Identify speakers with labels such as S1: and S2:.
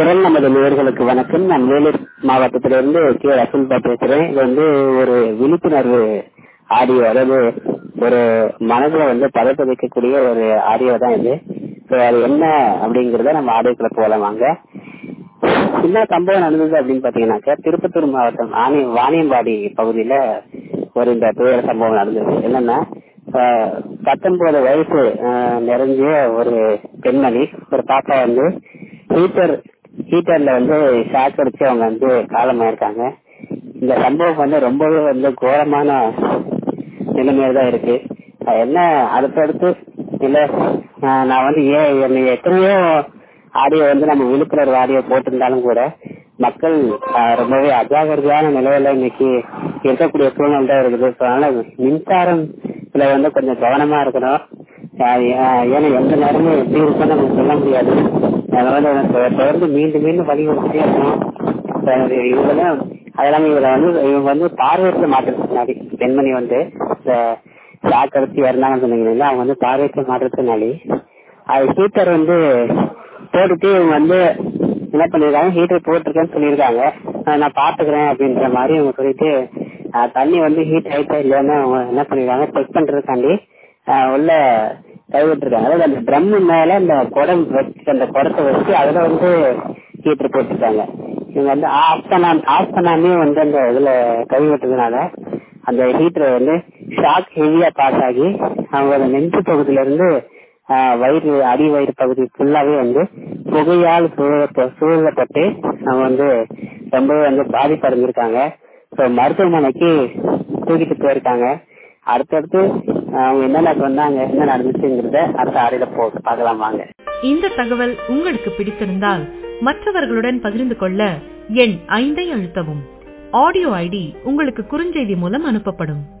S1: குரல் நமது நேயர்களுக்கு வணக்கம் நான் வேலூர் மாவட்டத்திலிருந்து கே ரசூல்பா பேசுறேன் இது வந்து ஒரு விழிப்புணர்வு ஆடியோ அதாவது ஒரு மனதுல வந்து பதப்பதிக்கக்கூடிய ஒரு ஆடியோ தான் இது ஸோ அது என்ன அப்படிங்கறத நம்ம ஆடியோக்குள்ள போகலாம் வாங்க என்ன சம்பவம் நடந்தது அப்படின்னு பாத்தீங்கன்னாக்கா திருப்பத்தூர் மாவட்டம் ஆணி வாணியம்பாடி பகுதியில ஒரு இந்த துயர சம்பவம் நடந்தது என்னன்னா ஆஹ் பத்தொன்பது வயசு ஆஹ் நிறைஞ்ச ஒரு பெண்மணி ஒரு பாப்பா வந்து ஹீட்டர் ஹீட்டர்ல வந்து ஷாக் அடிச்சு அவங்க வந்து காலமாயிருக்காங்க இந்த சம்பவம் வந்து ரொம்பவே வந்து கோரமான நிலைமையில தான் இருக்கு அது என்ன அடுத்தடுத்து இல்ல ஆஹ் நான் வந்து ஏன் என்னை எத்தனையோ ஆடியோ வந்து நம்ம விழுப்புணர்வு ஆடியோ போட்டிருந்தாலும் கூட மக்கள் ஆஹ் ரொம்பவே அஜாகிரதையான நிலையில இன்னைக்கு இருக்கக்கூடிய சூழ்நிலை தான் இருக்குது So, அதனால மின்சாரம் இதுல வந்து கொஞ்சம் கவனமா இருக்கணும் ஆஹ் ஆஹ் ஏன்னா எந்த நேரமும் எப்படி இருக்கும்னு நமக்கு சொல்ல முடியாது அதனால எனக்கு தொடர்ந்து மீண்டும் மீண்டும் வலியுறுத்திட்டே இருக்கணும் So, இவங்கெல்லாம் அதெல்லாம் இதுல வந்து இவங்க வந்து பார்வையற்ற மாற்றத்தினாடி பெண்மணி வந்து இந்த ஷாக் அடிச்சு இறந்தாங்கன்னு சொன்னீங்க அவங்க வந்து பார்வையற்ற மாற்றத்தினாடி அது ஹீட்டர் வந்து போட்டுட்டு இவங்க வந்து என்ன பண்ணிருக்காங்க ஹீட்டர் போட்டிருக்கேன்னு சொல்லியிருக்காங்க அஹ் நான் பாத்துக்கிறேன் அப்படின்ற மாதிரி அவங்க சொல்லிட்டு அஹ் தண்ணி வந்து ஹீட் ஆயிட்டா இல்லைன்னு அவங்க என்ன பண்ணிருக்காங்க செக் பண்றதுக்காண்டி அஹ் உள்ள கைவிட்டுருக்காங்க அதாவது அந்த ட்ரம் மேல அந்த குடம் வச்சு அந்த குடத்தை வச்சு அதுல வந்து ஹீட்டர் போட்டிருக்காங்க இவங்க வந்து ஆஃப் பண்ணா ஆஃப் பண்ணாமே வந்து அந்த இதுல கை விட்டதுனால அந்த ஹீட்டர் வந்து ஷாக் ஹெவியா பாஸ் ஆகி அவங்க நெஞ்சு பகுதியில இருந்து ஆஹ் வயிறு அடி வயிறு பகுதி ஃபுல்லாவே வந்து புகையால் சூழ சூழப்பட்டு அவங்க வந்து ரொம்பவே வந்து பாதிப்பு அடைஞ்சிருக்காங்க ஸோ மருத்துவமனைக்கு தூக்கிட்டு போயிருக்காங்க அடுத்தடுத்து அவங்க என்னென்ன சொன்னாங்க என்ன நடந்துச்சுங்கிறத அடுத்த ஆடையில போட்டு பார்க்கலாம் வாங்க
S2: இந்த தகவல் உங்களுக்கு பிடித்திருந்தால் மற்றவர்களுடன் பகிர்ந்து கொள்ள எண் ஐந்தை அழுத்தவும் ஆடியோ ஐடி உங்களுக்கு குறுஞ்செய்தி மூலம் அனுப்பப்படும்